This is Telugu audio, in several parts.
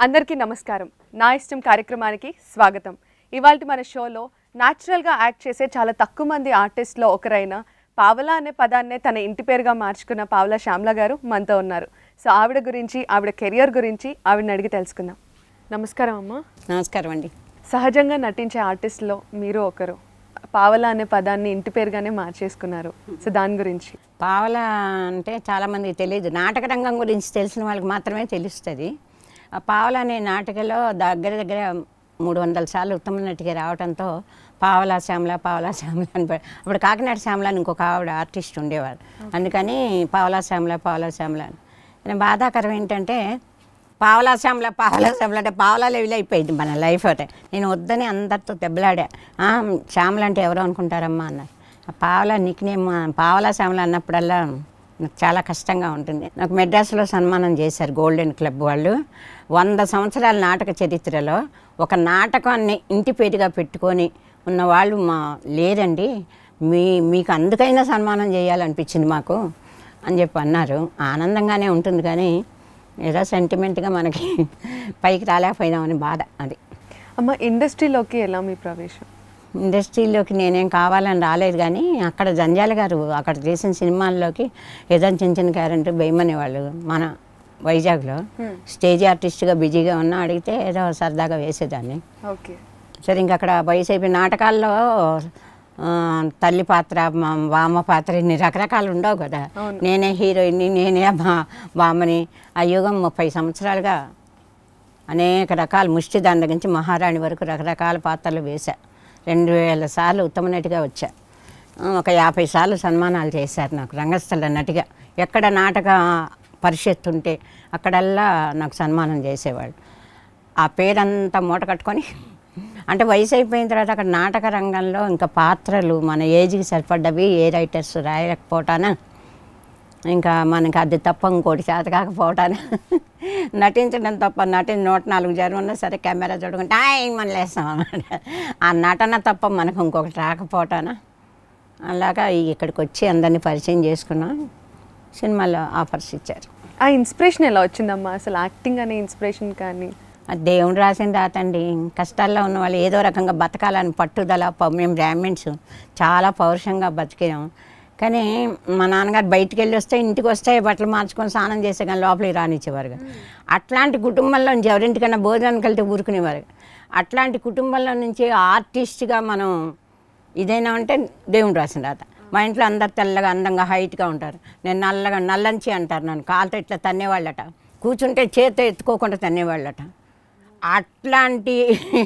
అందరికీ నమస్కారం నా ఇష్టం కార్యక్రమానికి స్వాగతం ఇవాళ మన షోలో న్యాచురల్గా యాక్ట్ చేసే చాలా తక్కువ మంది ఆర్టిస్ట్లో ఒకరైన పావలా అనే పదాన్నే తన ఇంటి పేరుగా మార్చుకున్న పావలా శ్యామ్ల గారు మనతో ఉన్నారు సో ఆవిడ గురించి ఆవిడ కెరియర్ గురించి ఆవిడని అడిగి తెలుసుకుందాం నమస్కారం అమ్మా నమస్కారం అండి సహజంగా నటించే ఆర్టిస్ట్లో మీరు ఒకరు పావలా అనే పదాన్ని ఇంటి పేరుగానే మార్చేసుకున్నారు సో దాని గురించి పావల అంటే చాలామందికి తెలియదు నాటక రంగం గురించి తెలిసిన వాళ్ళకి మాత్రమే తెలుస్తుంది ఆ పావల అనే నాటకలో దగ్గర దగ్గర మూడు వందల సార్లు ఉత్తమ నటిగా రావడంతో పావలా శ్యామల పావలా శ్యామల అని పె- అప్పుడు కాకినాడ శ్యామల అని ఇంకొక ఆవిడ ఆర్టిస్ట్ ఉండేవారు అందుకని పావలా శ్యామల పావలా శ్యామల అని కానీ బాధాకరం ఏంటంటే పావలా శ్యామల పావలా శ్యామల అంటే పావలా లెవెల్ అయిపోయింది మన లైఫ్ అంటే నేను వద్దని అందరితో దెబ్బలాడా "ఆ, శ్యామల అంటే ఎవరు అనుకుంటారమ్మా అన్నారు ఆ పావలా నిక్నేమ్ పావలా శ్యామల అన్నప్పుడల్లా నాకు చాలా కష్టంగా ఉంటుంది నాకు మెడ్రాస్లో సన్మానం చేశారు గోల్డెన్ క్లబ్ వాళ్ళు వంద సంవత్సరాల నాటక చరిత్రలో ఒక నాటకాన్ని ఇంటి పేరుగా పెట్టుకొని ఉన్న వాళ్ళు మా లేరండి మీ మీకు అందుకైనా సన్మానం చేయాలనిపించింది మాకు అని చెప్పి అన్నారు ఆనందంగానే ఉంటుంది కానీ ఏదో సెంటిమెంట్గా మనకి పైకి రాలేకపోయినామని బాధ అది అమ్మ ఇండస్ట్రీలోకి ఎలా మీ ప్రవేశం ఇండస్ట్రీలోకి నేనేం కావాలని రాలేదు కానీ అక్కడ జంజాల గారు అక్కడ చేసిన సినిమాల్లోకి ఏదైనా చిన్న చిన్న క్యారెక్టర్ వేయమనే వాళ్ళు మన వైజాగ్లో స్టేజ్ ఆర్టిస్ట్గా బిజీగా ఉన్నా అడిగితే ఏదో సరదాగా వేసేదాన్ని ఓకే సరే ఇంక అక్కడ వయసు అయిపోయి నాటకాల్లో ఆ, తల్లి పాత్ర మా- బామ్మ పాత్ర ఇన్ని రకరకాలు ఉండవు కదా అవును. నేనే హీరోయిన్ని నేనే బా బామ్మని ఆ యుగం ముప్పై సంవత్సరాలుగా అనేక రకాల ముష్టి దాని దగ్గర నుంచి మహారాణి వరకు రకరకాల పాత్రలు వేశా రెండు వేల సార్లు ఉత్తమ నటిగా వచ్చా ఆ, ఒక యాభై సార్లు సన్మానాలు చేశారు నాకు రంగస్థల నటిగా ఎక్కడ నాటక పరిషత్తు ఉంటే అక్కడల్లా నాకు సన్మానం చేసేవాళ్ళు ఆ పేరంతా మూట కట్టుకొని అంటే వయసు అయిపోయిన తర్వాత అక్కడ నాటక రంగంలో ఇంకా పాత్రలు మన ఏజ్కి సరిపడ్డవి ఏ రైటర్స్ రాయకపోవటాన ఇంకా మనకి అది తప్ప ఇంకోటి చేత కాకపోవటాన నటించడం తప్ప నటించి నూట నాలుగు జ్వరం ఉన్నా సరే కెమెరా చూడకుంటే ఆయన మనం లేస్తాం అన్నమాట ఆ నటన తప్ప మనకు ఇంకొకటి రాకపోవటాన అలాగా ఇక్కడికి వచ్చి అందరినీ పరిచయం చేసుకున్నాం సినిమాలో ఆఫర్స్ ఇచ్చారు ఆ ఇన్స్పిరేషన్ ఎలా వచ్చిందమ్మా అసలు యాక్టింగ్ అనే ఇన్స్పిరేషన్ కానీ అది దేవుడు రాసిన రాతండి కష్టాల్లో ఉన్న వాళ్ళు ఏదో రకంగా బతకాలని పట్టుదల ప- మేము బ్రాహ్మిన్స్ చాలా పౌరుషంగా బతికాం కానీ మా నాన్నగారు బయటికి వెళ్ళి వస్తే ఇంటికి వస్తే బట్టలు మార్చుకొని స్నానం చేసే కానీ లోపలికి రానిచ్చేవారు కాదు. అట్లాంటి కుటుంబంలో నుంచి ఎవరింటికన్నా భోజనానికి వెళ్తే ఊరుకునేవారు అట్లాంటి కుటుంబంలో నుంచి ఆర్టిస్ట్గా మనం ఇదైనా అంటే దేవుడు రాసిన రాత మా ఇంట్లో అందరు తెల్లగా అందంగా హైట్గా ఉంటారు నేను నల్లగా నల్లంచి అంటారు నన్ను కాలుతో ఇట్లా తన్నేవాళ్ళట కూర్చుంటే చేత్తో ఎత్తుకోకుండా తన్నేవాళ్ళట అట్లాంటి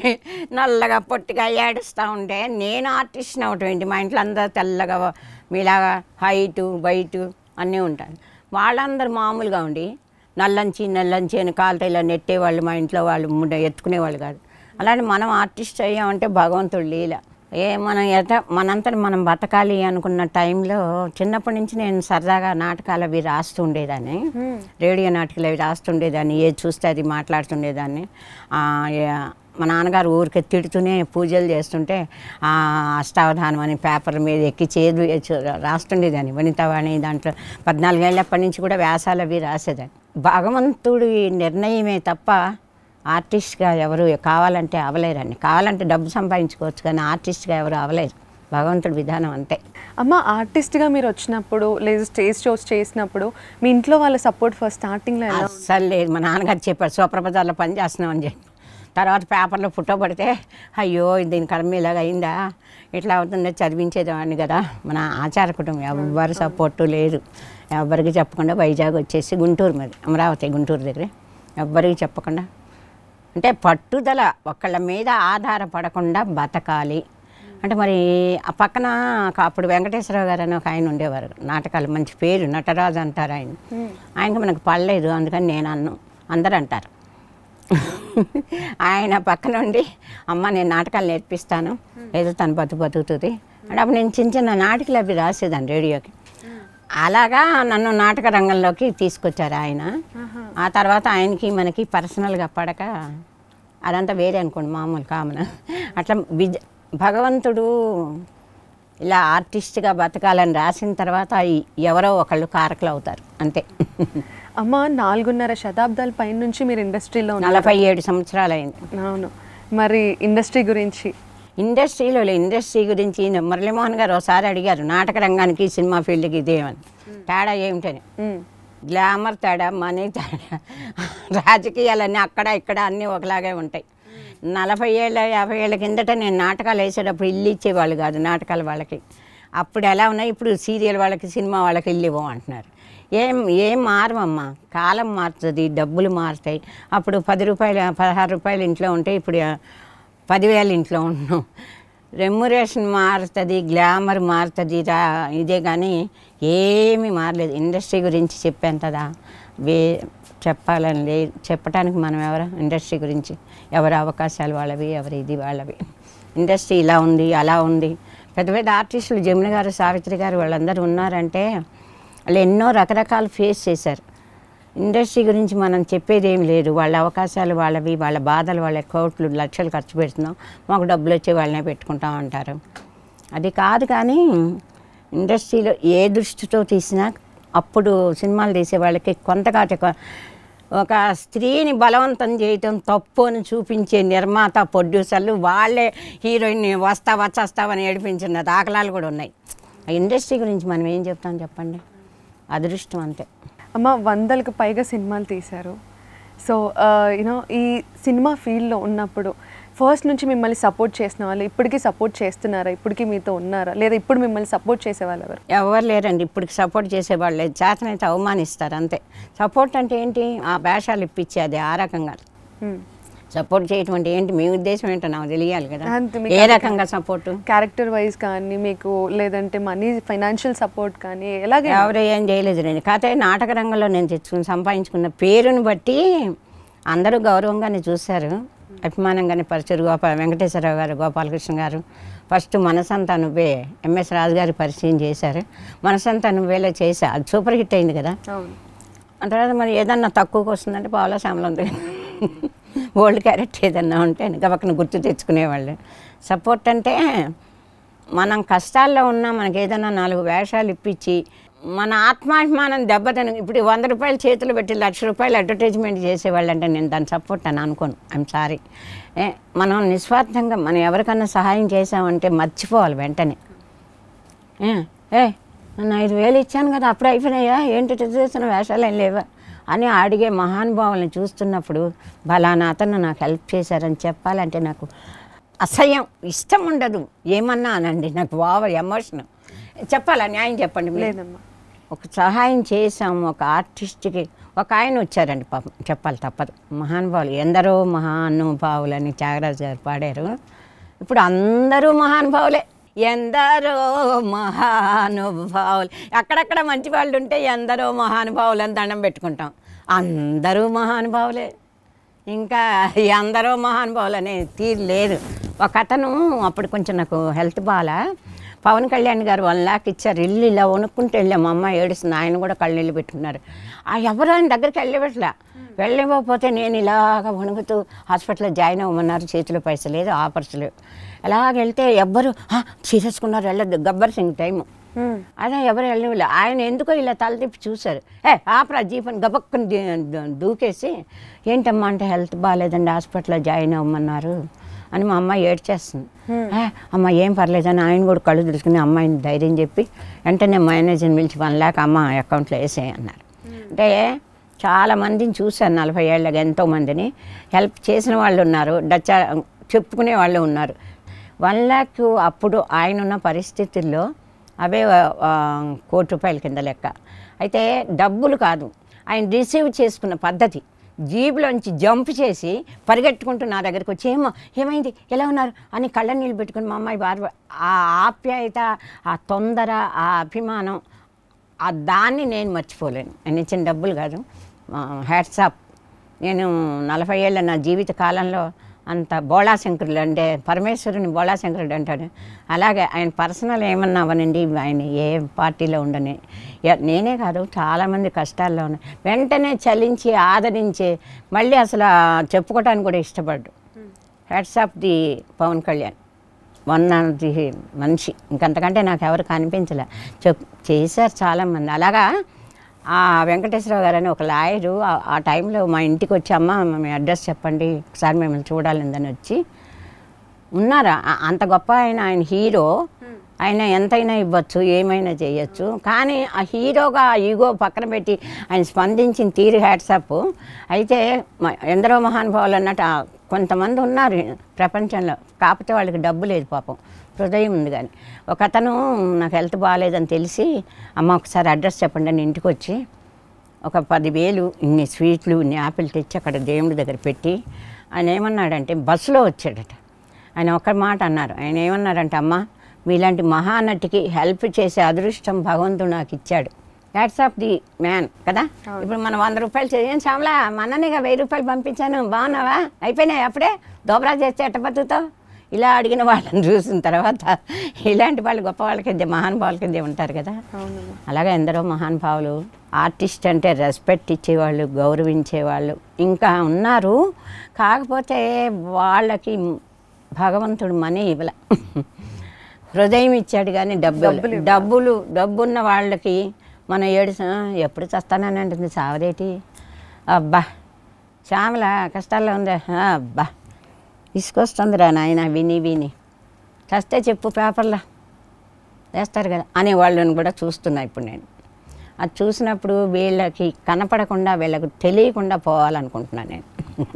నల్లగా పొట్టిగా ఏడుస్తూ ఉంటే నేను ఆర్టిస్ట్ని అవటం ఏంటి మా ఇంట్లో అందరూ తెల్లగా మీలాగా హైటు బయటు అన్నీ ఉంటారు వాళ్ళందరూ మామూలుగా ఉండి నల్లంచి నల్లంచి అని కాలుతో ఇలా నెట్టేవాళ్ళు మా ఇంట్లో వాళ్ళు ముడ్డ ఎత్తుకునేవాళ్ళు కాదు అలానే మనం ఆర్టిస్ట్ అయ్యామంటే భగవంతుడు లీల ఏ మనం ఎట మనంతట మనం బతకాలి అనుకున్న టైంలో చిన్నప్పటి నుంచి నేను సరదాగా నాటకాలు అవి రాస్తూ ఉండేదాన్ని రేడియో నాటకాలు అవి రాస్తుండేదాన్ని ఏది చూస్తే అది మాట్లాడుతుండేదాన్ని ఆ, ఏ- మా నాన్నగారు ఊరికి తిడుతూనే పూజలు చేస్తుంటే ఆ, అష్టావధానం అని పేపర్ మీద ఎక్కి చేదు రాస్తుండేదాన్ని వనితవాణి దాంట్లో పద్నాలుగేళ్ళప్పటి నుంచి కూడా వ్యాసాలు అవి రాసేదాన్ని భగవంతుడి నిర్ణయమే తప్ప ఆర్టిస్ట్గా ఎవరు కావాలంటే అవలేరండి కావాలంటే డబ్బు సంపాదించుకోవచ్చు కానీ ఆర్టిస్ట్గా ఎవరు అవలేరు భగవంతుడి విధానం అంతే అమ్మ ఆర్టిస్ట్గా మీరు వచ్చినప్పుడు లేదా స్టేజ్ షోస్ చేసినప్పుడు మీ ఇంట్లో వాళ్ళ సపోర్ట్ ఫస్ట్ స్టార్టింగ్లో ఎలా అస్సలు లేదు మా నాన్నగారు చెప్పారు సూప్రపదాల్లో పని చేస్తున్నాం అని చెప్పి తర్వాత పేపర్లో ఫోటో పడితే అయ్యో దీని కర్మ ఇలాగ అయిందా ఇట్లా అవుతుందో చదివించేదాన్ని కదా మన ఆచార కుటుంబం ఎవ్వరు సపోర్టు లేదు ఎవ్వరికి చెప్పకుండా వైజాగ్ వచ్చేసి గుంటూరు మరి అమరావతి గుంటూరు దగ్గర ఎవ్వరికి చెప్పకుండా అంటే పట్టుదల ఒకళ్ళ మీద ఆధారపడకుండా బతకాలి అంటే మరి ఆ పక్కన ఒక అప్పుడు వెంకటేశ్వరరావు గారు అని ఒక ఆయన ఉండేవారు నాటకాలు మంచి పేరు నటరాజు అంటారు ఆయన ఆయనకి మనకు పడలేదు అందుకని నేను అన్ను అందరు అంటారు ఆయన పక్క నుండి అమ్మ నేను నాటకాలు నేర్పిస్తాను ఏదో తను బతు బతుకుతుంది అంటే అప్పుడు నేను చిన్న చిన్న నాటకాలు అవి రాసేదాన్ని రేడియోకి అలాగా నన్ను నాటక రంగంలోకి తీసుకొచ్చారు ఆయన ఆ తర్వాత ఆయనకి మనకి పర్సనల్గా పడక అదంతా వేరే అనుకోండి మామూలు కామన్ అట్లా విజ భగవంతుడు ఇలా ఆర్టిస్ట్గా బతకాలని రాసిన తర్వాత ఈ- ఎవరో ఒకళ్ళు కారకులు అవుతారు అంతే అమ్మ నాలుగున్నర శతాబ్దాల పైన నుంచి మీరు ఇండస్ట్రీలో ఉన్నారు నలభై ఏడు సంవత్సరాలు అయింది అవును మరి ఇండస్ట్రీ గురించి ఇండస్ట్రీలో లే- ఇండస్ట్రీ గురించి ఈయన మురళీమోహన్ గారు ఒకసారి అడిగారు నాటక రంగానికి సినిమా ఫీల్డ్కి ఇదేమని తేడా ఏమిటని మ్మ్. గ్లామర్ తేడా మనీ తేడా రాజకీయాలన్నీ అక్కడ ఇక్కడ అన్నీ ఒకలాగే ఉంటాయి నలభై ఏళ్ళ యాభై ఏళ్ళ కిందట నేను నాటకాలు వేసేటప్పుడు ఇల్లు ఇచ్చేవాళ్ళు కాదు నాటకాల వాళ్ళకి అప్పుడు ఎలా ఉన్నాయి ఇప్పుడు సీరియల్ వాళ్ళకి సినిమా వాళ్ళకి ఇల్లు ఇవ్వం అంటున్నారు ఏం ఏం మారమమ్మా కాలం మారుతుంది డబ్బులు మారుతాయి అప్పుడు పది రూపాయలు పదహారు రూపాయలు ఇంట్లో ఉంటే ఇప్పుడు ఆ, పదివేలు ఇంట్లో ఉన్నాం రెమ్యురేషన్ మారుతుంది గ్లామర్ మారుతుంది రా ఇదే కానీ ఏమీ మారలేదు ఇండస్ట్రీ గురించి చెప్పేంతదా వే చెప్పాలని లే చెప్పడానికి మనం ఎవరు ఇండస్ట్రీ గురించి ఎవరి అవకాశాలు వాళ్ళవి ఎవరి ఇది వాళ్ళవి ఇండస్ట్రీ ఇలా ఉంది అలా ఉంది పెద్ద పెద్ద ఆర్టిస్టులు జమున గారు సావిత్రి గారు వాళ్ళందరూ ఉన్నారంటే వాళ్ళు ఎన్నో రకరకాలు ఫేస్ చేశారు ఇండస్ట్రీ గురించి మనం చెప్పేది ఏం లేదు వాళ్ళ అవకాశాలు వాళ్ళవి వాళ్ళ బాధలు వాళ్ళ కోట్లు లక్షలు ఖర్చు పెడుతున్నాం మాకు డబ్బులు వచ్చే వాళ్ళనే పెట్టుకుంటాం అంటారు అది కాదు కానీ ఇండస్ట్రీలో ఏ దృష్టితో తీసినా అప్పుడు సినిమాలు తీసే వాళ్ళకి కొంతగా చెక్క- ఒక స్త్రీని బలవంతం చేయటం తప్పు అని చూపించే నిర్మాత ప్రొడ్యూసర్లు వాళ్ళే హీరోయిన్ వస్తా వచ్చేస్తావని ఏడిపించిన దాఖలాలు కూడా ఉన్నాయి ఆ ఇండస్ట్రీ గురించి మనం ఏం చెప్తాం చెప్పండి అదృష్టం అంతే అమ్మ వందలకు పైగా సినిమాలు తీశారు సో యూనో ఈ సినిమా ఫీల్డ్లో ఉన్నప్పుడు ఫస్ట్ నుంచి మిమ్మల్ని సపోర్ట్ చేసిన వాళ్ళు ఇప్పటికీ సపోర్ట్ చేస్తున్నారా ఇప్పటికీ మీతో ఉన్నారా లేదా ఇప్పుడు మిమ్మల్ని సపోర్ట్ చేసేవాళ్ళు ఎవరు ఎవరు లేరండి ఇప్పటికి సపోర్ట్ చేసేవాళ్ళు లేదు చేతనైతే అవమానిస్తారు అంతే సపోర్ట్ అంటే ఏంటి ఆ వేషాలు ఇప్పించేది ఆ రకంగా Hmm. సపోర్ట్ చేయటం అంటే ఏంటి మీ ఉద్దేశం ఏంటో నాకు తెలియాలి కదా అంతే, మీకు ఏ అంతే రకంగా సపోర్టు క్యారెక్టర్ వైజ్ కానీ మీకు లేదంటే మనీ ఫైనాన్షియల్ సపోర్ట్ కానీ ఎలాగే ఎవరు ఏం చేయలేదు నేను కాకపోతే నాటక రంగంలో నేను తెచ్చుకుని సంపాదించుకున్న పేరుని బట్టి అందరూ గౌరవంగానే చూశారు అభిమానంగానే పరిచయం గోపాల వెంకటేశ్వరరావు గారు గోపాలకృష్ణ గారు ఫస్ట్ మనసంతా నువ్వే ఎంఎస్ రాజు గారు పరిచయం చేశారు మనసంతా నువ్వేలో చేశా అది సూపర్ హిట్ అయింది కదా అవును ఆ తర్వాత మరి ఏదన్నా తక్కువకి వస్తుందంటే పావులా శ్యామలం ఉంది ఓల్డ్ క్యారెట్ ఏదన్నా ఉంటే గబక్కన గుర్తు తెచ్చుకునేవాళ్ళు సపోర్ట్ అంటే మనం కష్టాల్లో ఉన్నా మనకి ఏదైనా నాలుగు వేషాలు ఇప్పించి మన ఆత్మాభిమానం దెబ్బతిన ఇప్పుడు వంద రూపాయలు చేతులు పెట్టి లక్ష రూపాయలు అడ్వర్టైజ్మెంట్ చేసేవాళ్ళు అంటే నేను దాన్ని సపోర్ట్ అని అనుకోను ఐఎమ్ సారీ ఏ మనం నిస్వార్థంగా మనం ఎవరికన్నా సహాయం చేసామంటే మర్చిపోవాలి వెంటనే ఏ ఏ నన్ను ఐదు వేలు ఇచ్చాను కదా అప్పుడు అయిపోయినాయా ఏంటి ఇటు చేసిన వేషాలు ఏం లేవా అని అడిగే మహానుభావులను చూస్తున్నప్పుడు బలానా అతను నాకు హెల్ప్ చేశారని చెప్పాలంటే నాకు అసహ్యం ఇష్టం ఉండదు ఏమన్నా అనండి నాకు వావ ఎమోషన్ చెప్పాలా న్యాయం చెప్పండి మీరు. లేదమ్మా ఒక సహాయం చేసాము ఒక ఆర్టిస్ట్కి ఒక ఆయన వచ్చారండి పాపం చెప్పాలి తప్పదు మహానుభావులు ఎందరో మహానుభావులని త్యాగరాజు గారు పాడారు ఇప్పుడు అందరూ మహానుభావులే ఎందరో మహానుభావులు అక్కడక్కడ మంచి వాళ్ళు ఉంటే ఎందరో మహానుభావులు అని దండం పెట్టుకుంటాం అందరూ మహానుభావులే ఇంకా ఈ అందరూ మహానుభావులు అనే తీరు లేదు ఒక అతను అప్పుడు కొంచెం నాకు హెల్త్ బాగా పవన్ కళ్యాణ్ గారు వన్ లాక్ ఇచ్చారు ఇల్లు ఇలా వణుక్కుంటూ వెళ్ళాం మా అమ్మ ఏడుస్తుంది ఆయన కూడా కళ్ళనీళ్ళు పెట్టుకున్నారు ఆ ఎవరు ఆయన దగ్గరికి వెళ్ళబెట్టలే వెళ్ళిపోతే నేను ఇలాగ వణుకుతూ హాస్పిటల్లో జాయిన్ అవ్వమన్నారు చేతిలో పైసలు లేదు ఆపర్చలేవు అలాగ వెళ్తే ఎవ్వరు సీరియస్కున్నారు వెళ్ళదు గబ్బర్ సింగ్ టైము Hmm. అదే ఎవరు వెళ్ళలే ఆయన ఎందుకో ఇలా తల తిప్పి చూశారు ఏ ఆపరా జీపని గబక్కని దీ- దూ- దూకేసి ఏంటమ్మా అంటే హెల్త్ బాగాలేదండి హాస్పిటల్లో జాయిన్ అవ్వమన్నారు అని మా అమ్మాయి ఏడ్చేస్తుంది ఏ అమ్మ ఏం పర్లేదని ఆయన కూడా కళ్ళు తెలుసుకుని అమ్మాయిని ధైర్యం చెప్పి వెంటనే మేనేజర్ని పిలిచి వన్ ల్యాక్ అమ్మ అకౌంట్లో వేసేయి అన్నారు అంటే చాలా మందిని చూశాను నలభై ఏళ్ళగా ఎంతో మందిని హెల్ప్ చేసిన వాళ్ళు ఉన్నారు డచ్చా చెప్పుకునే వాళ్ళు ఉన్నారు వన్ ల్యాక్ అప్పుడు ఆయన ఉన్న పరిస్థితుల్లో అవే ఆ, కోటి రూపాయల కింద లెక్క అయితే డబ్బులు కాదు ఆయన రిసీవ్ చేసుకున్న పద్ధతి జీబులోంచి జంప్ చేసి పరిగెట్టుకుంటూ నా దగ్గరికి వచ్చి ఏమో ఏమైంది ఎలా ఉన్నారు అని కళ్ళ నీళ్ళు పెట్టుకుని మా అమ్మాయి బాధ ఆ ఆప్యాయత ఆ తొందర ఆ అభిమానం ఆ దాన్ని నేను మర్చిపోలేను నేను ఇచ్చిన డబ్బులు కాదు హ్యాట్సాప్ నేను నలభై ఏళ్ళ నా జీవిత కాలంలో అంత బోళాశంకరులు అంటే పరమేశ్వరుని బోళాశంకరుడు అంటాడు అలాగే ఆయన పర్సనల్ ఏమన్నా అవనండి ఆయన ఏ పార్టీలో ఉండని ఎ- నేనే కాదు చాలామంది కష్టాల్లో ఉన్నాయి వెంటనే చలించి ఆదరించి మళ్ళీ అసలు ఆ చెప్పుకోవడానికి కూడా ఇష్టపడ్డు hats off the Pawan Kalyan one the మనిషి ఇంకంతకంటే నాకు ఎవరు కనిపించలే చెప్ చేశారు చాలామంది అలాగా ఆ వెంకటేశ్వరరావు గారు అని ఒక లాయరు ఆ- ఆ టైంలో మా ఇంటికి వచ్చి అమ్మ మీ అడ్రస్ చెప్పండి ఒకసారి మిమ్మల్ని చూడాలిందని వచ్చి ఉన్నారా ఆ- అంత గొప్ప ఆయన ఆయన హీరో ఆయన ఎంతైనా ఇవ్వచ్చు ఏమైనా చేయొచ్చు కానీ ఆ హీరోగా ఆ ఈగో పక్కన పెట్టి ఆయన స్పందించిన తీరు హ్యాట్సప్ అయితే మ- ఎందరో మహానుభావులు అన్నట్టు ఆ కొంతమంది ఉన్నారు ప్రపంచంలో కాకపోతే వాళ్ళకి డబ్బు లేదు పాపం హృదయం ఉంది కానీ ఒక అతను నాకు హెల్త్ బాగాలేదని తెలిసి అమ్మ ఒకసారి అడ్రస్ చెప్పండి అని ఇంటికి వచ్చి ఒక పదివేలు ఇన్ని స్వీట్లు ఇన్ని యాపిల్ తెచ్చి అక్కడ దేవుడి దగ్గర పెట్టి ఆయన ఏమన్నాడంటే బస్సులో వచ్చాడట ఆయన ఒక్క మాట అన్నారు ఆయన ఏమన్నారంటే అమ్మ మీలాంటి మహానటికి హెల్ప్ చేసే అదృష్టం భగవంతుడు నాకు ఇచ్చాడు దాట్స్ ఆఫ్ ది మ్యాన్ కదా ఇప్పుడు మనం వంద రూపాయలు చేయం శ్యామలా మననేగా వెయ్యి రూపాయలు పంపించాను బాగున్నావా అయిపోయినాయి అప్పుడే దోబరా చేస్తే ఎట్ట బతుకుతావు ఇలా అడిగిన వాళ్ళని చూసిన తర్వాత ఇలాంటి వాళ్ళు గొప్ప వాళ్ళ కింద మహానుభావుల కింద ఉంటారు కదా అవునమ్మా అలాగే ఎందరో మహానుభావులు ఆర్టిస్ట్ అంటే రెస్పెక్ట్ ఇచ్చేవాళ్ళు గౌరవించేవాళ్ళు ఇంకా ఉన్నారు కాకపోతే వాళ్ళకి భగవంతుడు మనీ ఇవ్వలే హృదయం ఇచ్చాడు కానీ డబ్బు ఇవ్వలే. డబ్బులు డబ్బున్న వాళ్ళకి మనం ఏడు ఎప్పుడు చస్తానని అంటుంది సావదేటి అబ్బా శ్యామల కష్టాల్లో ఉందా ఆ, అబ్బా తీసుకొస్తుందిరా నాయన విని విని చస్తే చెప్పు పేపర్లో వేస్తారు కదా అనే వాళ్ళని కూడా చూస్తున్నా ఇప్పుడు నేను అది చూసినప్పుడు వీళ్ళకి కనపడకుండా వీళ్ళకు తెలియకుండా పోవాలనుకుంటున్నాను నేను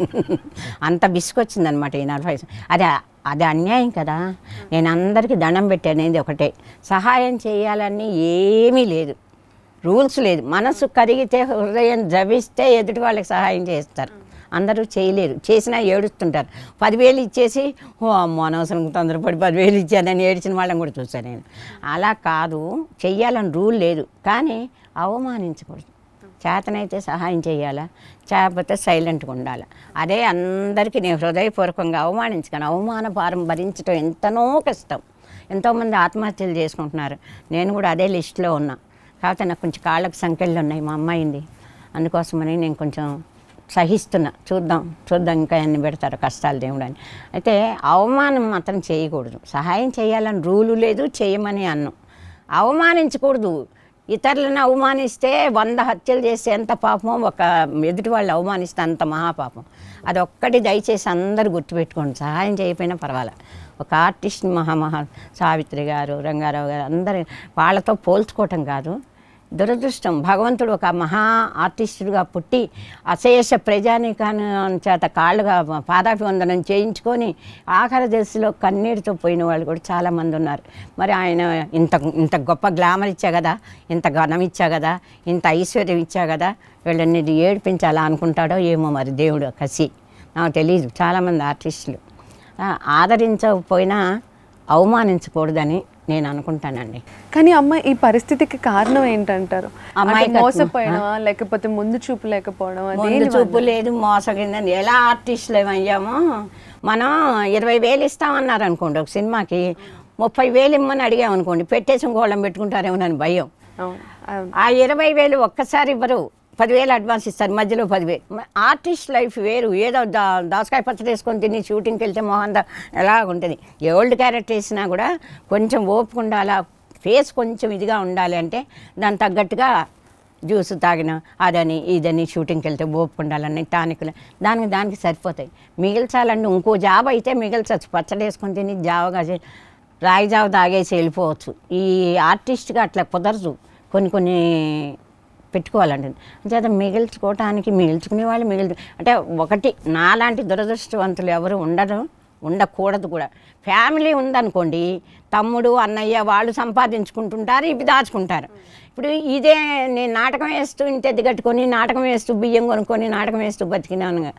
అంత బిసుకొచ్చిందనమాట ఈ నలభై సం- అది అది అన్యాయం కదా నేను అందరికీ దండం పెట్టానేది ఒకటే సహాయం చేయాలని ఏమీ లేదు రూల్స్ లేదు మనసు కరిగితే హృదయం జవిస్తే ఎదుటి వాళ్ళకి సహాయం చేస్తారు అందరూ చేయలేరు చేసినా ఏడుస్తుంటారు పదివేలు ఇచ్చేసి ఓ అమ్మో అనవసరం తొందరపడి పదివేలు ఇచ్చానని ఏడ్చిన వాళ్ళని కూడా చూశాను నేను అలా కాదు చెయ్యాలని రూల్ లేదు కానీ అవమానించకూడదు చేతనైతే సహాయం చేయాలా చేపతే సైలెంట్గా ఉండాలి అదే అందరికీ నేను హృదయపూర్వకంగా అవమానించగాను అవమాన భారం భరించడం ఎంతనో కష్టం ఎంతోమంది ఆత్మహత్యలు చేసుకుంటున్నారు నేను కూడా అదే లిస్టులో ఉన్నా కాకపోతే నాకు కొంచెం కాళ్ళకు సంఖ్యలు ఉన్నాయి మా అమ్మాయింది అందుకోసమని నేను కొంచెం సహిస్తున్నా చూద్దాం చూద్దాం ఇంకా ఎన్ని పెడతారు కష్టాలు దేవుడు అని అయితే అవమానం మాత్రం చేయకూడదు సహాయం చేయాలని రూలు లేదు చేయమని అన్నం అవమానించకూడదు ఇతరులను అవమానిస్తే వంద హత్యలు చేస్తే ఎంత పాపమో ఒక ఎదుటి వాళ్ళు అవమానిస్తే అంత మహాపాపం అది ఒక్కటి దయచేసి అందరూ గుర్తుపెట్టుకోండి సహాయం చేయకపోయినా పర్వాలే ఒక ఆర్టిస్ట్ మహామహా సావిత్రి గారు రంగారావు గారు అందరు వాళ్ళతో పోల్చుకోవటం కాదు దురదృష్టం భగవంతుడు ఒక మహా ఆర్టిస్టుడుగా పుట్టి అశేష ప్రజానికాన్ని చేత కాళ్ళుగా పాదాభివందనం చేయించుకొని ఆఖరి దశలో కన్నీటితో పోయిన వాళ్ళు కూడా చాలామంది ఉన్నారు మరి ఆయన ఇంత ఇంత గొప్ప గ్లామర్ ఇచ్చా కదా ఇంత ఘనం ఇచ్చా కదా ఇంత ఐశ్వర్యం ఇచ్చా కదా వీళ్ళని ఏడిపించాలా అనుకుంటాడో ఏమో మరి దేవుడు కసి నాకు తెలియదు చాలామంది ఆర్టిస్టులు ఆ, ఆదరించకపోయినా అవమానించకూడదని నేను అనుకుంటానండి కానీ అమ్మ ఈ పరిస్థితికి కారణం ఏంటంటారు అంటే అమాయకత్వం. మోసపోయినా లేకపోతే ముందు చూపు లేకపోవడం ముందు అదేంటి చూపు లేదు మోసగిందని ఎలా ఆర్టిస్టులు అయ్యామో మనం ఇరవై వేలు ఇస్తామన్నారు అనుకోండి ఒక సినిమాకి ముప్పై వేలు ఇమ్మని అడిగామనుకోండి పెట్టేసి ఇంకోళ్ళం పెట్టుకుంటారేమోనని భయం అవును అవును ఆ ఇరవై వేలు ఒక్కసారి ఇవ్వరు పదివేలు అడ్వాన్స్ ఇస్తారు మధ్యలో పదివేలు మ- ఆర్టిస్ట్ లైఫ్ వేరు ఏదో దా దాసకాయ పచ్చడి వేసుకొని తిని షూటింగ్కి వెళ్తే మొహం దా ఎలా ఉంటుంది ఏ ఓల్డ్ క్యారెక్టర్ వేసినా కూడా కొంచెం ఓపిక ఉండాలి ఫేస్ కొంచెం ఇదిగా ఉండాలి అంటే దానికి తగ్గట్టుగా జ్యూస్ తాగిన అదని ఇదని షూటింగ్కి వెళ్తే ఓపిక ఉండాలని టానిక్లు దానికి దానికి సరిపోతాయి మిగిల్చాలంటే ఇంకో జాబ్ అయితే మిగిల్చచ్చు పచ్చడి వేసుకొని తిని జావగా చే- రాయి జావ తాగేసి వెళ్ళిపోవచ్చు ఈ ఆర్టిస్ట్గా అట్లా కుదరదు కొన్ని కొన్ని పెట్టుకోవాలంటే అంచేత మిగిల్చుకోవటానికి మిగిల్చుకునే వాళ్ళు మిగిలి అంటే ఒకటి నాలాంటి దురదృష్టవంతులు ఎవరు ఉండరు ఉండకూడదు కూడా ఫ్యామిలీ ఉందనుకోండి తమ్ముడు అన్నయ్య వాళ్ళు సంపాదించుకుంటుంటారు ఇవి దాచుకుంటారు ఇప్పుడు ఇదే నేను నాటకం వేస్తూ ఇంత ఎద్దు కట్టుకొని నాటకం వేస్తూ బియ్యం కొనుక్కొని నాటకం వేస్తూ బతికినాను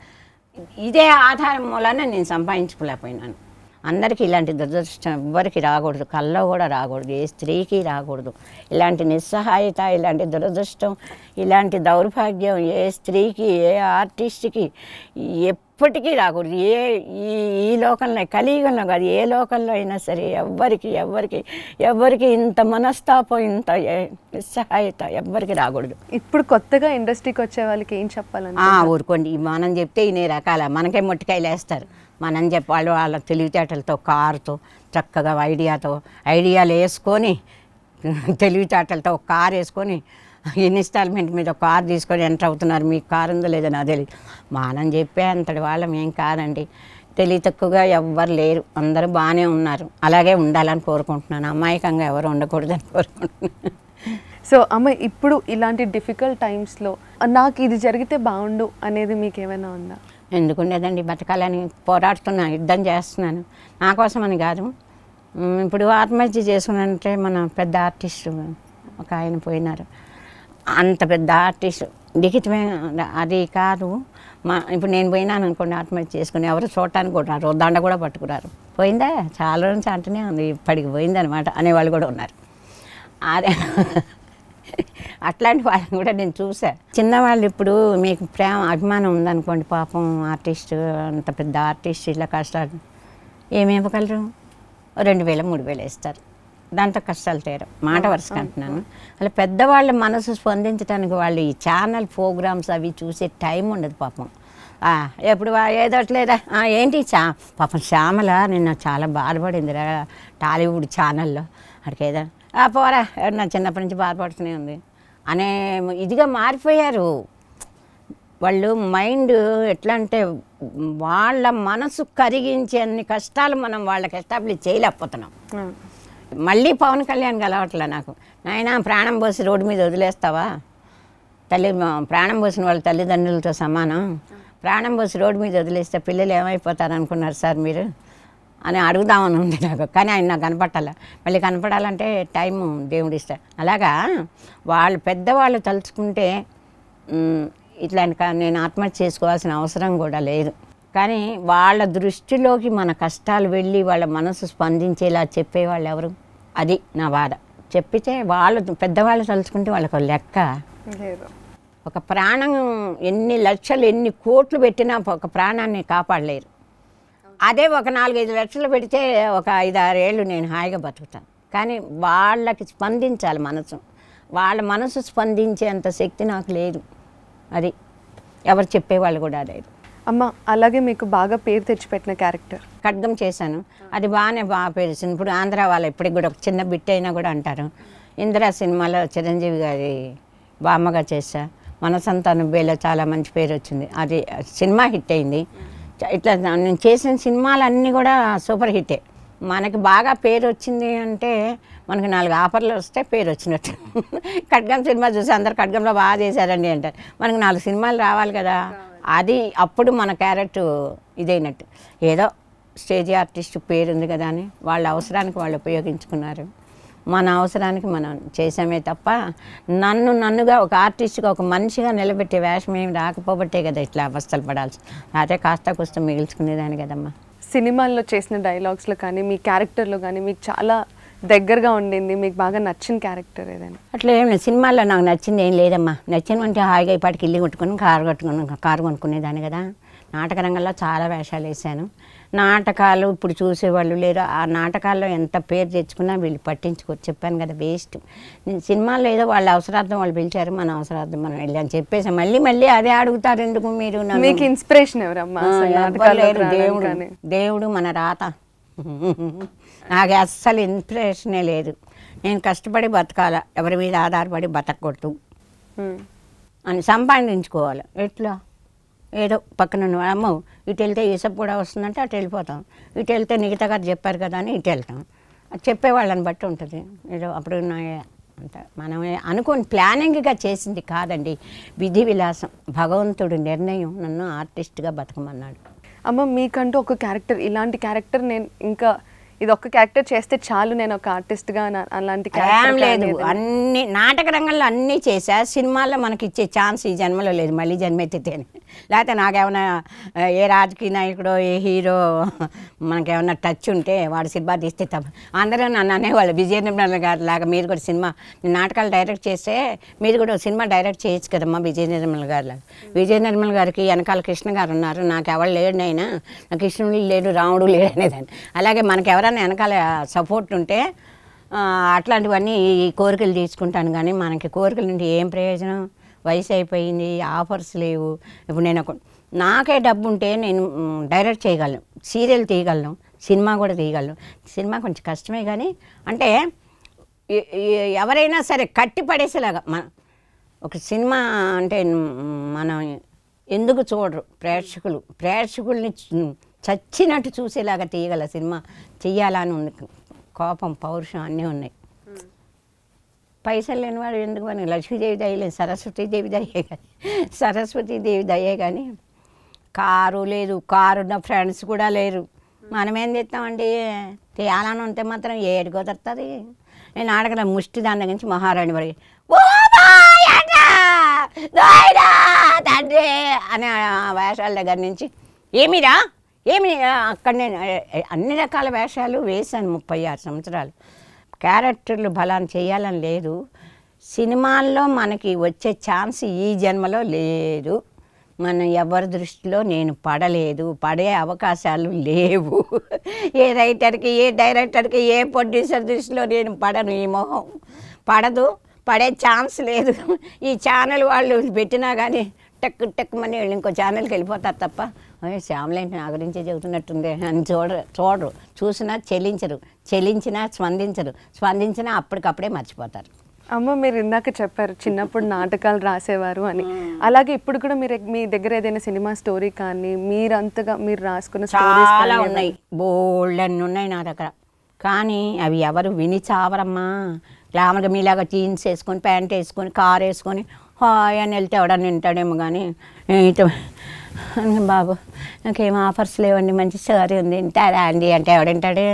ఇదే ఆధారం మూలాన నేను సంపాదించుకోలేకపోయినాను అందరికీ ఇలాంటి దురదృష్టం ఎవ్వరికి రాకూడదు కల్లో కూడా రాకూడదు ఏ స్త్రీకి రాకూడదు ఇలాంటి నిస్సహాయత ఇలాంటి దురదృష్టం ఇలాంటి దౌర్భాగ్యం ఏ స్త్రీకి ఏ ఆర్టిస్ట్కి ఎప్పటికీ రాకూడదు ఏ ఈ ఈ లోకంలో కలియుగంలో కాదు ఏ లోకంలో అయినా సరే ఎవ్వరికి ఎవ్వరికి ఎవ్వరికి ఇంత మనస్తాపం ఇంత ఏ- నిస్సహాయత ఎవ్వరికి రాకూడదు ఇప్పుడు కొత్తగా ఇండస్ట్రీకి వచ్చే వాళ్ళకి ఏం చెప్పాలని ఆ, ఊరుకోండి ఈ మనం చెప్తే ఇన్ని రకాల మనకే మొట్టికాయలు వేస్తారు మనం చెప్పాలి వాళ్ళ తెలివితేటలతో కారుతో చక్కగా ఐడియాతో ఐడియాలు వేసుకొని తెలివితేటలతో ఒక కారు వేసుకొని ఇన్స్టాల్మెంట్ మీద ఒక కార్ తీసుకొని ఎంటర్ అవుతున్నారు మీకు కారు ఉందో లేదో నాకు తెలియదు మానం చెప్పే అంతటి వాళ్ళం ఏం కాదండి తెలివి తక్కువగా ఎవ్వరు లేరు అందరూ బాగానే ఉన్నారు అలాగే ఉండాలని కోరుకుంటున్నాను అమాయకంగా ఎవరు ఉండకూడదని కోరుకుంటున్నాను సో అమ్మ ఇప్పుడు ఇలాంటి డిఫికల్ట్ టైమ్స్లో నాకు ఇది జరిగితే బాగుండు అనేది మీకు ఏమైనా ఉందా ఎందుకుండేదండి బతకాలని పోరాడుతున్నా యుద్ధం చేస్తున్నాను నా కోసం అని కాదు ఉమ్, ఇప్పుడు ఆత్మహత్య చేసుకున్నానంటే మన పెద్ద ఆర్టిస్ట్ ఒక ఆయన పోయినారు అంత పెద్ద ఆర్టిస్ట్ లిఖితమే అది కాదు మా ఇప్పుడు నేను పోయినాను అనుకోండి ఆత్మహత్య చేసుకుని ఎవరు చూడటానికి కూడా రారు దండ కూడా పట్టుకురారు పోయిందా చాలా రోజు నుంచి అంటూనే ఉంది ఇప్పటికి పోయిందనమాట అనేవాళ్ళు కూడా ఉన్నారు అదే అట్లాంటి వాళ్ళని కూడా నేను చూసా చిన్నవాళ్ళు ఇప్పుడు మీకు ప్రేమ అభిమానం ఉందనుకోండి పాపం ఆర్టిస్ట్ అంత పెద్ద ఆర్టిస్ట్ ఇలా కష్టాలు ఏమి ఇవ్వగలరు రెండు వేలు మూడు వేలు ఇస్తారు దాంతో కష్టాలు తీరం మాట వరుసగా అంటున్నాను అలా పెద్దవాళ్ళ మనసు స్పందించడానికి వాళ్ళు ఈ ఛానల్ ప్రోగ్రామ్స్ అవి చూసే టైం ఉండదు పాపం ఆ, ఎప్పుడు వా- ఏదోట్లేదా ఆ, ఏంటి చా పాపం శ్యామల నిన్న చాలా బాధపడిందిరా టాలీవుడ్ ఛానల్లో అక్కడికి ఏదో ఆ పోరా నా చిన్నప్పటి నుంచి బాధపడుతూనే ఉంది అనే ఇదిగా మారిపోయారు వాళ్ళు మైండ్ ఎట్లా అంటే వాళ్ళ మనసు కరిగించే అన్ని కష్టాలు మనం వాళ్ళకి ఎస్టాబ్లిష్ చేయలేకపోతున్నాం మళ్ళీ పవన్ కళ్యాణ్ కలవట్లే నాకు నాయన ప్రాణం పోసి రోడ్డు మీద వదిలేస్తావా తల్లి మా- ప్రాణం పోసిన వాళ్ళ తల్లిదండ్రులతో సమానం ప్రాణం పోసి రోడ్డు మీద వదిలేస్తే పిల్లలు ఏమైపోతారు అనుకున్నారు సార్ మీరు అని అడుగుదామని ఉంది నాకు కానీ ఆయన నాకు కనపట్టాల మళ్ళీ కనపడాలంటే టైం దేవుడు ఇస్తా అలాగా వాళ్ళు పెద్దవాళ్ళు తలుచుకుంటే మ్, ఇట్లాంటి కా- నేను ఆత్మహత్య చేసుకోవాల్సిన అవసరం కూడా లేదు కానీ వాళ్ళ దృష్టిలోకి మన కష్టాలు వెళ్ళి వాళ్ళ మనసు స్పందించేలా చెప్పేవాళ్ళు ఎవరు అది నా బాధ చెప్పితే వాళ్ళు పెద్దవాళ్ళు తలుచుకుంటే వాళ్ళకి ఒక లెక్క లేదు ఒక ప్రాణం ఎన్ని లక్షలు ఎన్ని కోట్లు పెట్టినా ఒక ప్రాణాన్ని కాపాడలేరు అదే ఒక నాలుగైదు లక్షలు పెడితే ఒక ఐదు ఆరేళ్ళు నేను హాయిగా బతుకుతాను కానీ వాళ్ళకి స్పందించాలి మనసు వాళ్ళ మనసు స్పందించేంత శక్తి నాకు లేదు అది ఎవరు చెప్పేవాళ్ళు కూడా లేదు అమ్మ అలాగే మీకు బాగా పేరు తెచ్చిపెట్టిన క్యారెక్టర్ ఖడ్గం చేశాను అది బాగానే బాగా పేరుస్తుంది ఇప్పుడు ఆంధ్ర వాళ్ళు ఇప్పటికి కూడా ఒక చిన్న బిట్ అయినా కూడా అంటారు ఇందిరా సినిమాలో చిరంజీవి గారి బామ్మగా చేశా మన సంతానం బేలో చాలా మంచి పేరు వచ్చింది అది సినిమా హిట్ అయింది చ- ఇట్లా నేను చేసిన సినిమాలన్నీ కూడా సూపర్ హిట్టే మనకి బాగా పేరు వచ్చింది అంటే మనకి నాలుగు ఆఫర్లు వస్తే పేరు వచ్చినట్టు ఖడ్గం సినిమా చూసి అందరు ఖడ్గంలో బాగా చేశారండి అంటారు మనకి నాలుగు సినిమాలు రావాలి కదా అది అప్పుడు మన క్యారెక్ట్ ఇదైనట్టు ఏదో స్టేజ్ ఆర్టిస్ట్ పేరు ఉంది కదా అని వాళ్ళ అవసరానికి వాళ్ళు ఉపయోగించుకున్నారు మన అవసరానికి మనం చేసామే తప్ప నన్ను నన్నుగా ఒక ఆర్టిస్ట్గా ఒక మనిషిగా నిలబెట్టే వేషం ఏమి రాకపోబట్టే కదా ఇట్లా అవస్థలు పడాల్సి అదే కాస్త కుస్త మిగిల్చుకునేదాన్ని కదమ్మా సినిమాల్లో చేసిన డైలాగ్స్లో కానీ మీ క్యారెక్టర్లో కానీ మీకు చాలా దగ్గరగా ఉండింది మీకు బాగా నచ్చిన క్యారెక్టర్ ఏదైనా అట్లా ఏం లేదు సినిమాల్లో నాకు నచ్చింది ఏం లేదమ్మా నచ్చినవంటే హాయిగా ఇప్పటికి ఇల్లు కొట్టుకుని కారు కట్టుకుని కారు కొనుక్కునేదాన్ని కదా నాటక రంగంలో చాలా వేషాలు వేసాను నాటకాలు ఇప్పుడు చూసేవాళ్ళు లేరు ఆ నాటకాల్లో ఎంత పేరు తెచ్చుకున్నా వీళ్ళు పట్టించుకోరు చెప్పాను కదా వేస్ట్ నేను సినిమాల్లో ఏదో వాళ్ళ అవసరార్థం వాళ్ళు పిలిచారు మన అవసరార్థం మనం వెళ్ళాం చెప్పేసి మళ్ళీ మళ్ళీ అదే అడుగుతారు ఎందుకు మీరు నన్ను? మీకు ఇన్స్పిరేషన్ ఎవరమ్మా ఆ, అసలు ఎవ్వరు నాటకాల్లోకి లేరు రావడానికి దేవుడు కానీ? దేవుడు మన రాత నాకు అస్సలు ఇన్స్పిరేషనే లేదు నేను కష్టపడి బతకాల ఎవరి మీద ఆధారపడి బతకూడదు మ్మ్. అని సంపాదించుకోవాలి ఎట్లా ఏదో పక్కన ఉన్న అమ్మ ఇటు వెళ్తే ఈసప్ కూడా వస్తుందంటే అటు వెళ్ళిపోతాం ఇటు వెళ్తే మిగతా గారు చెప్పారు కదా అని ఇటు వెళ్తాం అది చెప్పేవాళ్ళని బట్టి ఉంటుంది ఏదో అప్పుడు నా అంత మనం అనుకోని ప్లానింగ్గా చేసింది కాదండి విధి విలాసం భగవంతుడు నిర్ణయం నన్ను ఆర్టిస్ట్గా బతకమన్నాడు అమ్మ మీకంటూ ఒక క్యారెక్టర్ ఇలాంటి క్యారెక్టర్ నేను ఇంకా ఇది ఒక్క క్యారెక్టర్ చేస్తే చాలు నేను ఒక ఆర్టిస్ట్గా అలాంటి ఏం క్యారెక్టర్ లేదు అన్ని నాటక రంగంలో అన్నీ చేశా సినిమాల్లో మనకి ఇచ్చే ఛాన్స్ ఈ జన్మలో లేదు మళ్ళీ జన్మెత్తితేనే లేకపోతే నాకేమైనా ఆ, ఏ రాజకీయ నాయకుడో ఏ హీరో మనకేమైనా టచ్ ఉంటే వాడు సినిమా తీస్తే తప్ప అందరూ నన్ను అనేవాళ్ళు విజయ నిర్మల గారి లాగా మీరు కూడా సినిమా నేను నాటకాలు డైరెక్ట్ చేస్తే మీరు కూడా ఒక సినిమా డైరెక్ట్ చేయొచ్చు కదమ్మా విజయ నిర్మల గారి లాగా విజయ నిర్మల గారికి వెనకాల కృష్ణ గారు ఉన్నారు నాకు ఎవరు లేడు నైనా నాకు కృష్ణుడు లేడు రాముడు లేడు అనేదాన్ని అలాగే మనకి ఎవరైనా వెనకాల సపోర్ట్ ఉంటే ఆ, అట్లాంటివన్నీ ఈ కోరికలు తీసుకుంటాను కానీ మనకి కోరికల నుండి ఏం ప్రయోజనం వయసు అయిపోయింది ఆఫర్స్ లేవు ఇప్పుడు నేను ఒక నాకే డబ్బు ఉంటే నేను మ్, డైరెక్ట్ చేయగలను సీరియల్ తీయగలను సినిమా కూడా తీయగలను సినిమా కొంచెం కష్టమే కానీ అంటే ఎ- ఎ- ఎవరైనా సరే కట్టి పడేసేలాగా మన ఒక సినిమా అంటే మనం ఎందుకు చూడరు ప్రేక్షకులు ప్రేక్షకుల్ని చ- చచ్చినట్టు చూసేలాగా తీయగల సినిమా చెయ్యాలని ఉంది కోపం పౌరుషం అన్నీ ఉన్నాయి పైసలు లేని వాడు ఎందుకు అని లక్ష్మీదేవి దయ లేదు సరస్వతీదేవి దయే కానీ సరస్వతీదేవి దయే కానీ కారు లేదు కారు ఉన్న ఫ్రెండ్స్ కూడా లేరు మనం ఏం చేస్తామండి తేయాలని ఉంటే మాత్రం ఏడు కుదరుతుంది నేను ఆడగల ముష్టి దాని దగ్గర నుంచి మహారాణి వరకు "ఓ బాయట! దొయ్యడా! తండ్రి అనే ఆ వేషాల దగ్గర నుంచి ఏమిరా ఏమి అక్కడ నేను ఏ- అన్ని రకాల వేషాలు వేశాను ముప్పై ఆరు సంవత్సరాలు క్యారెక్టర్లు బలాన్ని చేయాలని లేదు సినిమాల్లో మనకి వచ్చే ఛాన్స్ ఈ జన్మలో లేదు మన ఎవరి దృష్టిలో నేను పడలేదు పడే అవకాశాలు లేవు ఏ రైటర్కి ఏ డైరెక్టర్కి ఏ ప్రొడ్యూసర్ దృష్టిలో నేను పడను ఈ మొహం పడదు పడే ఛాన్స్ లేదు ఈ ఛానల్ వాళ్ళు పెట్టినా కానీ టక్ టక్ మని వీళ్ళు ఇంకో ఛానల్కి వెళ్ళిపోతారు తప్ప "ఓయ్, శ్యామలేంటి నా గురించే చెబుతున్నట్టుంది అని చూడరు చూడరు చూసినా చెల్లించరు చెల్లించినా స్పందించరు స్పందించినా అప్పటికప్పుడే మర్చిపోతారు అమ్మ మీరు ఇందాక చెప్పారు చిన్నప్పుడు నాటకాలు రాసేవారు అని అలాగే ఇప్పుడు కూడా మీరు మీ దగ్గర ఏదైనా సినిమా స్టోరీ కానీ మీరంతగా మీరు రాసుకున్న స్టోరీస్ చాలా ఉన్నాయి బోల్డ్ అన్ని ఉన్నాయి నా దగ్గర కానీ అవి ఎవరు విని చావరమ్మా గ్లామర్గా మీలాగా జీన్స్ వేసుకొని ప్యాంట్ వేసుకొని కార్ వేసుకొని హాయ్ అని వెళ్తే ఎవడన్నా వింటాడేమో కానీ ఇటు బాబు నాకేం ఆఫర్స్ లేవండి మంచి సారీ ఉంది వింటారా అండి అంటే ఎవడంటాడు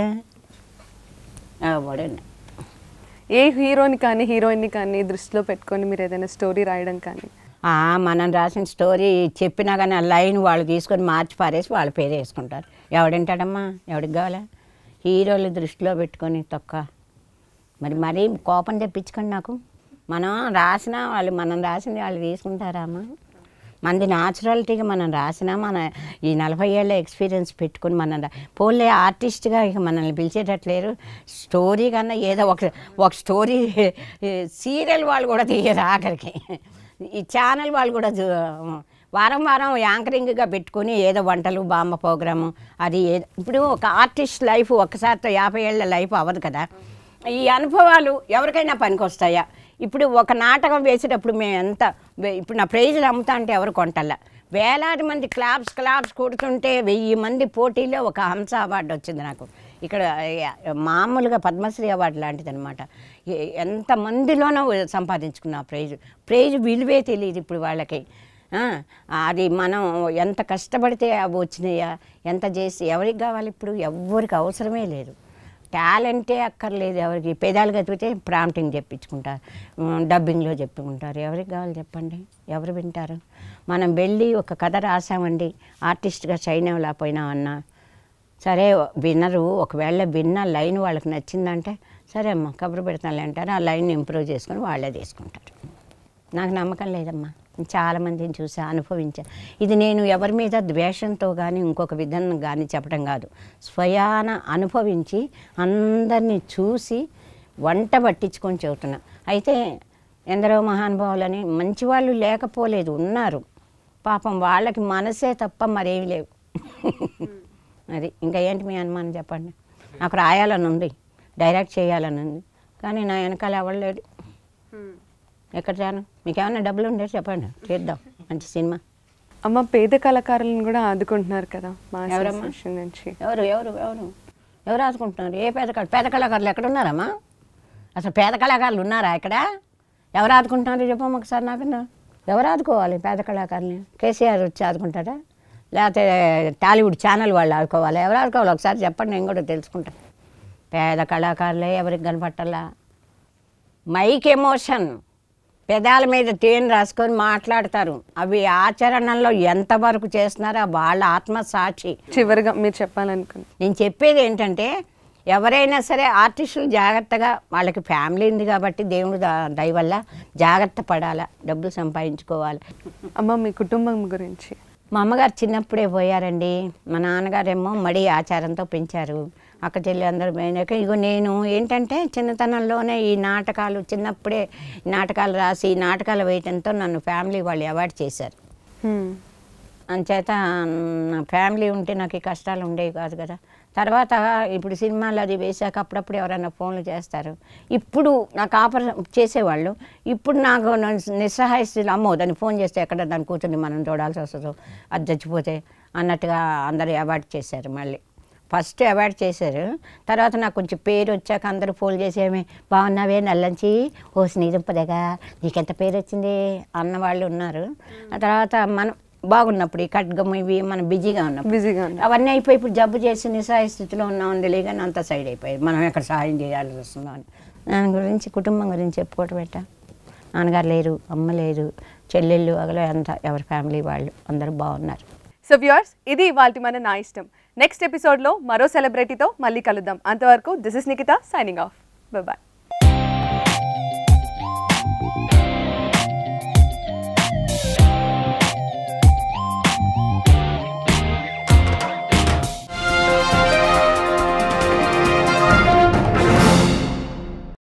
ఎవడండి ఏ హీరోని కానీ హీరోయిన్ని కానీ దృష్టిలో పెట్టుకొని మీరు ఏదైనా స్టోరీ రాయడం కానీ ఆ, మనం రాసిన స్టోరీ చెప్పినా కానీ ఆ లైన్ వాళ్ళు తీసుకొని మార్చి పారేసి వాళ్ళ పేరు వేసుకుంటారు ఎవడంటాడమ్మా ఎవడికి కావాలా హీరోలు దృష్టిలో పెట్టుకొని తొక్క మరి మరీ కోపం తెప్పించుకోండి నాకు మనం రాసిన వాళ్ళు మనం రాసింది వాళ్ళు తీసుకుంటారా అమ్మా మనది న్యాచురాలిటీగా మనం రాసినా మన ఈ నలభై ఏళ్ళ ఎక్స్పీరియన్స్ పెట్టుకుని మనం రా- పోలే ఆర్టిస్ట్గా ఇక మనల్ని పిలిచేటట్లేరు స్టోరీ కన్నా ఏదో ఒక ఒక స్టోరీ సీరియల్ వాళ్ళు కూడా తీయరు ఆఖరికి ఈ ఛానల్ వాళ్ళు కూడా చూ- వారం వారం యాంకరింగ్గా పెట్టుకొని ఏదో వంటలు బామ్మ ప్రోగ్రాము అది ఏదో ఇప్పుడు ఒక ఆర్టిస్ట్ లైఫ్ ఒక్కసారితో యాభై ఏళ్ళ లైఫ్ అవ్వదు కదా ఈ అనుభవాలు ఎవరికైనా పనికొస్తాయా ఇప్పుడు ఒక నాటకం వేసేటప్పుడు మేము ఎంత వే- ఇప్పుడు నా ప్రైజులు అమ్ముతా అంటే ఎవరు కొంటల్లా వేలాది మంది క్లాబ్స్ క్లాబ్స్ కొడుతుంటే వెయ్యి మంది పోటీలో ఒక హంస అవార్డు వచ్చింది నాకు ఇక్కడ ఏ- మామూలుగా పద్మశ్రీ అవార్డు లాంటిది అనమాట ఎంతమందిలోనో సంపాదించుకున్న ప్రైజ్ ప్రైజ్ విలువే తెలియదు ఇప్పుడు వాళ్ళకి ఆ, అది మనం ఎంత కష్టపడితే అవి వచ్చినాయా ఎంత చేసి ఎవరికి కావాలి ఇప్పుడు ఎవరికి అవసరమే లేదు టాలెంటే అక్కర్లేదు ఎవరికి పేదాలు గతిపితే ప్రాంప్టింగ్ చెప్పించుకుంటారు ఉమ్, డబ్బింగ్లో చెప్పుకుంటారు ఎవరికి కావాలి చెప్పండి ఎవరు వింటారు మనం వెళ్ళి ఒక కథ రాసామండి ఆర్టిస్ట్గా షైన్ అవ్వలేకపోయినామన్నా సరే వినరు ఒకవేళ విన్న లైన్ వాళ్ళకి నచ్చిందంటే సరే అమ్మా కబురు పెడతానులే అంటారు ఆ లైన్ ఇంప్రూవ్ చేసుకొని వాళ్ళే తీసుకుంటారు నాకు నమ్మకం లేదమ్మా చాలామందిని చూసా అనుభవించా ఇది నేను ఎవరి మీద ద్వేషంతో కానీ ఇంకొక విధంగా కానీ చెప్పడం కాదు స్వయాన అనుభవించి అందరినీ చూసి వంట పట్టించుకొని చెబుతున్నా అయితే ఎందరో మహానుభావులని మంచి వాళ్ళు లేకపోలేదు ఉన్నారు పాపం వాళ్ళకి మనసే తప్ప మరేమి లేవు అది ఇంకా ఏంటి మీ అనుమానం చెప్పండి నాకు రాయాలని ఉంది డైరెక్ట్ చేయాలని ఉంది కానీ నా వెనకాల ఎవరు లేడు ఎక్కడ రాను మీకు ఏమైనా డబ్బులు ఉండే చెప్పండి చేద్దాం మంచి సినిమా అమ్మ పేద కళాకారులను కూడా ఆదుకుంటున్నారు కదా మా ఎవరమ్మా? అసోసియేషన్ నుంచి ఎవరు ఎవరు ఎవరు ఎవరు ఆదుకుంటున్నారు ఏ పేద కళ పేద కళాకారులు ఎక్కడ ఉన్నారమ్మా అసలు పేద కళాకారులు ఉన్నారా ఇక్కడ ఎవరు ఆదుకుంటున్నారు చెప్పమ్మ ఒకసారి నాకు ఎవరు ఆదుకోవాలి పేద కళాకారుల్ని కేసీఆర్ వచ్చి ఆదుకుంటారా లేకపోతే టాలీవుడ్ ఛానల్ వాళ్ళు ఆదుకోవాలి ఎవరు ఆదుకోవాలి ఒకసారి చెప్పండి నేను కూడా తెలుసుకుంటాను పేద కళాకారులే ఎవరికి కనపట్టాలా మైక్ ఎమోషన్ పెదాల మీద తేనె రాసుకొని మాట్లాడతారు అవి ఆచరణలో ఎంతవరకు చేస్తున్నారో వాళ్ళ ఆత్మసాక్షి చివరిగా మీరు చెప్పాలనుకున్నా నేను చెప్పేది ఏంటంటే ఎవరైనా సరే ఆర్టిస్టులు జాగ్రత్తగా వాళ్ళకి ఫ్యామిలీ ఉంది కాబట్టి దేవుడు ద- దయ వల్ల జాగ్రత్త పడాలా డబ్బులు సంపాదించుకోవాలి అమ్మ మీ కుటుంబం గురించి మా అమ్మగారు చిన్నప్పుడే పోయారండి మా నాన్నగారేమో మడి ఆచారంతో పెంచారు అక్క చెల్లి అందరూ పోయినాక ఇగో నేను ఏంటంటే చిన్నతనంలోనే ఈ నాటకాలు చిన్నప్పుడే ఈ నాటకాలు రాసి ఈ నాటకాలు వేయటంతో నన్ను ఫ్యామిలీ వాళ్ళు అవాయిడ్ చేశారు హ్మ్. అంచేత నా ఫ్యామిలీ ఉంటే నాకు ఈ కష్టాలు ఉండేవి కాదు కదా తర్వాత ఇప్పుడు సినిమాలు అది వేసాక అప్పుడప్పుడు ఎవరైనా ఫోన్లు చేస్తారు ఇప్పుడు నాకు ఆపరేషన్ చేసేవాళ్ళు ఇప్పుడు నాకు న- నిస్సహాయ స్థితిలో అమ్మో దాన్ని ఫోన్ చేస్తే ఎక్కడ దాన్ని కూర్చొని మనం చూడాల్సి వస్తుందో అది చచ్చిపోతే అన్నట్టుగా అందరూ అవాయిడ్ చేశారు మళ్ళీ ఫస్ట్ అవాయిడ్ చేశారు తర్వాత నాకు కొంచెం పేరు వచ్చాక అందరూ ఫోన్ చేసేమి బాగున్నావే నల్లంచి ఓ స్నేహింపదగా నీకెంత పేరు వచ్చింది అన్న వాళ్ళు ఉన్నారు ఆ తర్వాత మనం బాగున్నప్పుడు ఈ ఖడ్గం ఇవి మనం బిజీగా ఉన్నప్పుడు బిజీగా ఉన్నా అవన్నీ అయిపోయి ఇప్పుడు జబ్బు చేసి నిస్సహాయ స్థితిలో ఉన్నాం తెలియగానే అంత సైడ్ అయిపోయి మనం ఎక్కడ సహాయం చేయాల్సి వస్తుందో అని దాని గురించి కుటుంబం గురించి చెప్పుకోవటం పెట్టా నాన్నగారు లేరు అమ్మ లేరు చెల్లెళ్ళు అగలో అంతా ఎవరి ఫ్యామిలీ వాళ్ళు అందరూ బాగున్నారు సో వ్యూవర్స్ ఇది ఇవాళ మన నా ఇష్టం నెక్స్ట్ ఎపిసోడ్లో మరో సెలబ్రిటీతో మళ్ళీ కలుద్దాం అంతవరకు this is Nikita signing off bye